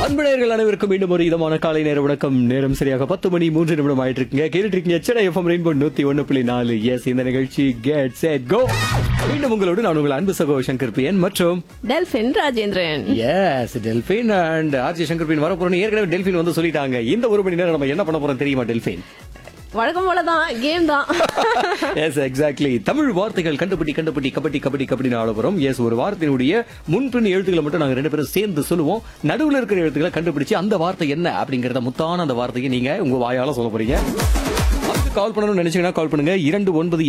அன்புடையர்கள் அனைவருக்கும் மீண்டும் ஒரு இதமான காலை நேர வணக்கம் நேரம் சரியாக பத்து மணி மூன்று நிமிடம் ஆயிட்டு இருக்குங்க கேட்டுட்டு இருக்கீங்க சென்னை எஃப்எம் ரெயின்போ நூத்தி ஒன்னு புள்ளி நாலு எஸ் இந்த நிகழ்ச்சி கெட் செட் கோ மீண்டும் உங்களோடு நான் உங்கள் அன்பு சகோ சங்கர் பிரியன் மற்றும் Delphin Rajendran S Delphin and RG Shankar Priyan வர போறோம் ஏற்கனவே டெல்பின் வந்து சொல்லிட்டாங்க இந்த ஒரு மணி நேரம் நம்ம என்ன பண்ண போறோம் தெரியுமா டெல்பின் வழக்கம் போலதான் கேம் தான் எஸ் எக்ஸாக்ட்லி தமிழ் வார்த்தைகள் கண்டுபிடி கண்டுபிடி கபடி கபடி கபடி ஆட போறோம் எஸ் ஒரு வார்த்தையினுடைய முன்பின் எழுத்துக்களை மட்டும் நாங்க ரெண்டு பேரும் சேர்ந்து சொல்லுவோம் நடுவுல இருக்கிற எழுத்துக்களை கண்டுபிடிச்சு அந்த வார்த்தை என்ன அப்படிங்கறத முத்தான அந்த வார்த்தையை நீங்க உங்க வாயால சொல்ல போறீங்க அதுக்கு கால் பண்ணணும்னு நினைச்சீங்கன்னா கால் பண்ணுங்க இரண்டு ஒன்பது